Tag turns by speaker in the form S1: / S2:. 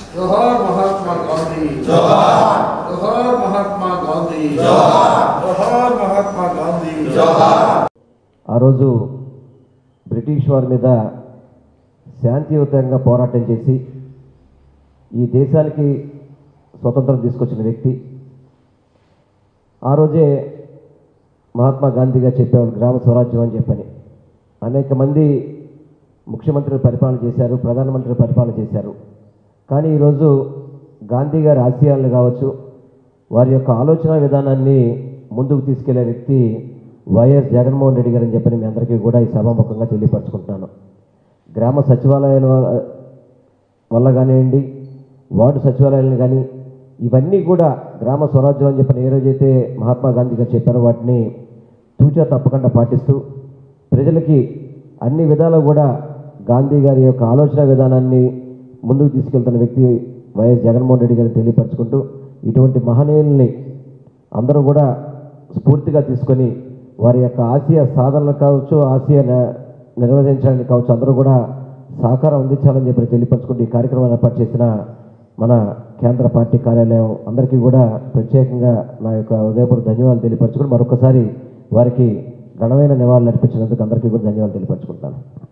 S1: జోహార్ మహాత్మా గాంధీ
S2: జోహార్
S1: జోహార్ మహాత్మా గాంధీ
S2: జోహార్
S1: జోహార్ మహాత్మా గాంధీ
S2: జోహార్
S3: ఆ రోజు బ్రిటిష్ వారి మీద శాంతియుతంగా పోరాటం చేసి ఈ దేశానికి స్వతంత్రం తీసుకొచ్చిన వ్యక్తి ఆ రోజే మహాత్మా గాంధీ గారు చెప్పేవారు గ్రామ స్వరాజ్యం అని చెప్పని అనేక మంది ముఖ్యమంత్రులు పరిపాలన చేశారు ప్రధానమంత్రులు పరిపాలన చేశారు కానీ ఈరోజు గాంధీ గారి ఆశయాలను కావచ్చు వారి యొక్క ఆలోచన విధానాన్ని ముందుకు తీసుకెళ్లే వ్యక్తి వైఎస్ జగన్మోహన్ రెడ్డి గారు అని చెప్పని మీ అందరికీ కూడా ఈ సభాముఖంగా తెలియపరచుకుంటున్నాను గ్రామ సచివాలయాల వ- వల్ల కానివ్వండి వార్డు సచివాలయాలను కానీ ఇవన్నీ కూడా గ్రామ స్వరాజ్యం అని చెప్పిన ఏ రోజైతే మహాత్మా గాంధీ గారు చెప్పారో వాటిని తూచా తప్పకుండా పాటిస్తూ ప్రజలకి అన్ని విధాలు కూడా గాంధీ గారి యొక్క ఆలోచన విధానాన్ని ముందుకు తీసుకెళ్తున్న వ్యక్తి వైఎస్ జగన్మోహన్ రెడ్డి గారిని తెలియపరచుకుంటూ ఇటువంటి మహనీయుల్ని అందరూ కూడా స్ఫూర్తిగా తీసుకొని వారి యొక్క ఆశయ సాధనలు కావచ్చు ఆశయ న- నిర్వహించడానికి కావచ్చు అందరూ కూడా సహకారం అందించాలని చెప్పి తెలియపరచుకుంటూ ఈ కార్యక్రమాన్ని ఏర్పాటు చేసిన మన కేంద్ర పార్టీ కార్యాలయం అందరికీ కూడా ప్రత్యేకంగా నా యొక్క హృదయపూర్వక ధన్యవాదాలు తెలియపరచుకుని మరొకసారి వారికి ఘనమైన నివాళులు అర్పించినందుకు అందరికీ కూడా ధన్యవాదాలు తెలియపరచుకుంటాను